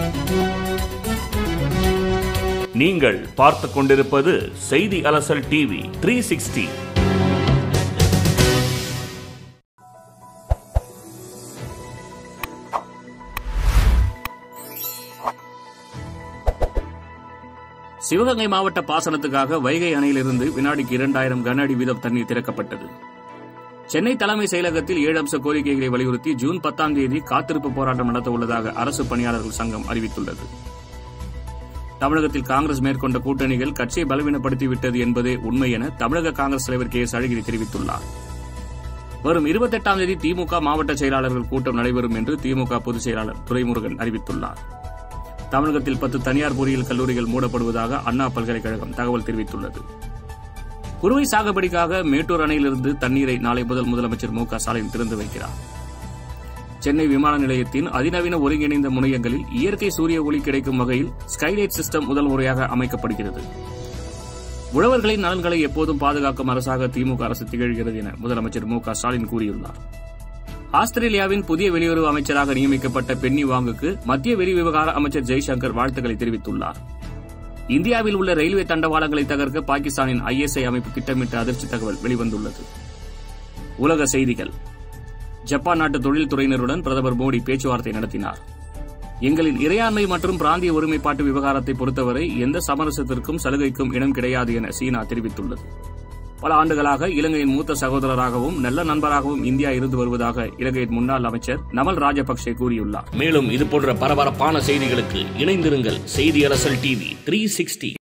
நீங்கள் பார்த்துக் கொண்டிருப்பது செய்தி அலசல் டிவி த்ரீ சிக்ஸ்டி சிவகங்கை மாவட்ட பாசனத்துக்காக வைகை அணையிலிருந்து வினாடிக்கு இரண்டாயிரம் கன அடி வீதம் தண்ணீர் திறக்கப்பட்டது சென்னை தலைமை செயலகத்தில் ஏழு அம்ச கோரிக்கைகளை வலியுறுத்தி ஜூன் பத்தாம் தேதி காத்திருப்பு போராட்டம் நடத்த உள்ளதாக அரசு பணியாளர்கள் சங்கம் அறிவித்துள்ளது தமிழகத்தில் காங்கிரஸ் மேற்கொண்ட கூட்டணிகள் கட்சியை பலவீனப்படுத்திவிட்டது என்பதே உண்மை என தமிழக காங்கிரஸ் தலைவர் கே எஸ் அழகிரி தெரிவித்துள்ளார் வரும் இருபத்தெட்டாம் தேதி திமுக மாவட்ட செயலாளர்கள் கூட்டம் நடைபெறும் என்று திமுக பொதுச் செயலாளர் துரைமுருகன் அறிவித்துள்ளார் தமிழகத்தில் பத்து தனியார் பொறியியல் கல்லூரிகள் மூடப்படுவதாக அண்ணா பல்கலைக்கழகம் தகவல் தெரிவித்துள்ளது குறுவை சாகுபடிக்காக மேட்டூர் அணையிலிருந்து தண்ணீரை நாளை முதல் முதலமைச்சர் மு க ஸ்டாலின் திறந்து வைக்கிறார் சென்னை விமான நிலையத்தின் அதிநவீன ஒருங்கிணைந்த முனையங்களில் இயற்கை சூரிய ஒளி கிடைக்கும் வகையில் ஸ்கைலைட் சிஸ்டம் முதல் முறையாக அமைக்கப்படுகிறது உழவர்களின் நலன்களை எப்போதும் பாதுகாக்கும் அரசாக திமுக அரசு திகழ்கிறது என முதலமைச்சர் மு க ஸ்டாலின் கூறியுள்ளார் ஆஸ்திரேலியாவின் புதிய வெளியுறவு அமைச்சராக நியமிக்கப்பட்ட பென்னி வாங்குக்கு மத்திய வெளி விவகார அமைச்சர் ஜெய்சங்கர் வாழ்த்துக்களை தெரிவித்துள்ளார் இந்தியாவில் உள்ள ரயில்வே தண்டவாளங்களை தகர்க்க பாகிஸ்தானின் ஐஎஸ்ஐ அமைப்பு திட்டமிட்ட அதிர்ச்சி தகவல் வெளிவந்துள்ளது உலக செய்திகள் ஜப்பான் நாட்டு தொழில்துறையினருடன் பிரதமர் மோடி பேச்சுவார்த்தை நடத்தினார் எங்களின் இறையாண்மை மற்றும் பிராந்திய ஒருமைப்பாட்டு விவகாரத்தை பொறுத்தவரை எந்த சமரசத்திற்கும் சலுகைக்கும் இடம் கிடையாது என சீனா தெரிவித்துள்ளது பல ஆண்டுகளாக இலங்கையின் மூத்த சகோதரராகவும் நல்ல நண்பராகவும் இந்தியா இருந்து வருவதாக இலங்கையின் முன்னாள் அமைச்சர் நமல் ராஜபக்சே கூறியுள்ளார் மேலும் இது போன்ற பரபரப்பான செய்திகளுக்கு இணைந்திருங்கள் செய்தி அலசல் டிவி த்ரீ சிக்ஸ்டி